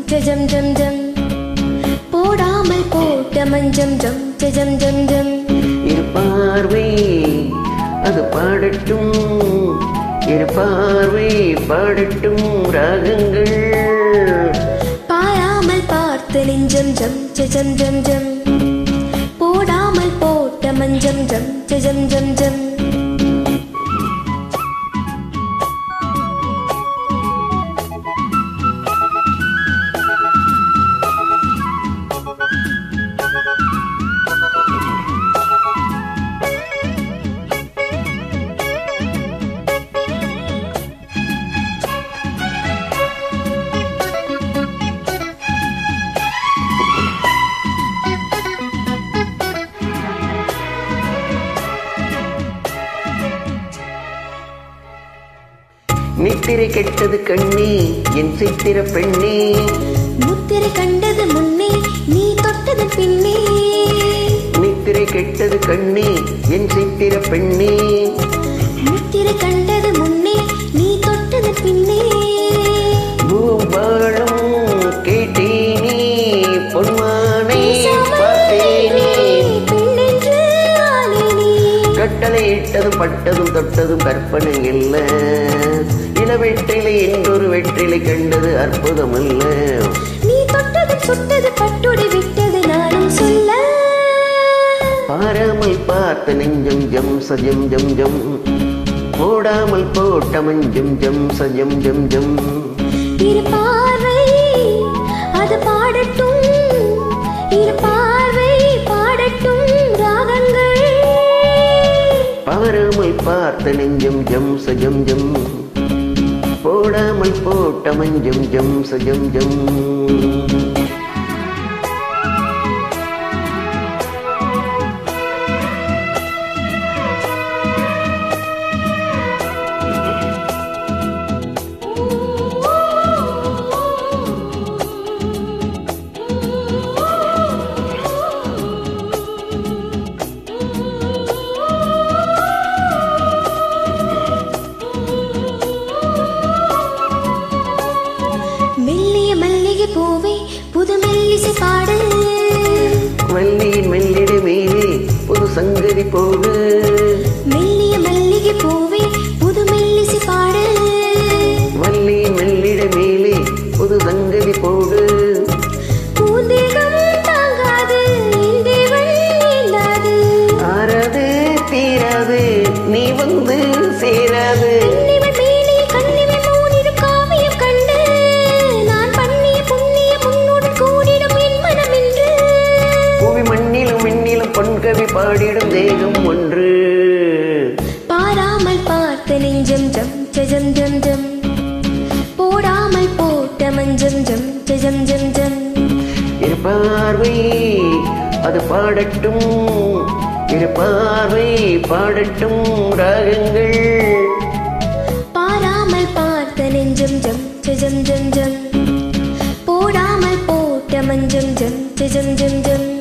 ஜம் ஜம் ஜம் போடாமல் போட்ட மஞ்சம் ஜம் ஜம் ஜம் ஜம் இரு பார்வை அது பாடட்டும் இரு பார்வை பாடட்டும் ராகங்கள் பாராமல் பார்த்த நெஞ்சம் ஜம் ஜம் ஜம் ஜம் போடாமல் போட்ட மஞ்சம் ஜம் ஜம் ஜம் ஜம் நித்திரை கெட்டது கண்ணே என் சித்திர பெண்ணே முத்திரை கண்டது முன்னே நீ தொட்டது பின்னே நித்திரை கெட்டது கண்ணே என் சித்திர பெண்ணே முத்திரை கண்டது முன்னே நீ தொட்டது பின்னே பூபாலம் கேட்டேனே பொன்மானே பார்த்தேனே பெண்ணென்று ஆனேனே கட்டளை இட்டதும் பட்டதும் தொட்டதும் கற்பனை இல்ல இளவெற்றிலை என்றொரு வெற்றிலை கண்டது அற்புதம் அல்ல நீ தொட்டது சுட்டது பட்டுடி விட்டது நானும் சொல்ல பாராமல் பார்த்த நெஞ்சம் ஜம் சஜம் ஜம் ஜம் போடாமல் போட்ட மஞ்சம் ஜம் சஜம் ஜம் ஜம் இரு பார்வை அது பாடட்டும் இரு பார்வை பாடட்டும் ராகங்கள் பாராமல் பார்த்த நெஞ்சம் ஜம் சஜம் ஜம் போடாமல் போட்ட மஞ்சம் ஜம் சஜம் ஜம் மெல்லிய மல்லிகை பூவே புது மெல்லிசை பாடு வள்ளியின் மெல்லிட மேலே ஒரு சங்கதி போடு மெல்லிய மல்லிகை பூவே புது மெல்லிசை பாடு வள்ளியின் மெல்லிட மேலே ஒரு சங்கதி போடு பூந்தேகம் தாங்காது என் தேவன் நீந்தாது ஆறாது தீராது நீ வந்து சேராது கண்ணிவள் மேலே கண்ணிவள் மூடிடும் காவியம் கண்டு நான் பண்ணிய புண்ணிய முன்னுடன் கூடிடும் என் மனம் என்று புவி மண்ணிலும் விண்ணிலும் பொன்கவி பாடிடும் தேகம் ஒன்று பாராமல் பார்த்த நெஞ்சம் ஜம் ஜம் ஜம் ஜம் போடாமல் போட்ட மஞ்சம் ஜம் ஜம் ஜம் ஜம் இரு பார்வை அது பாடட்டும் இரு பார்வை பாடட்டும் ராகங்கள் பாராமல் பார்த்த நெஞ்சம் ஜம் ஜம் ஜம் ஜம் போடாமல் போட்ட மஞ்சம் ஜம் ஜம் ஜம் ஜம்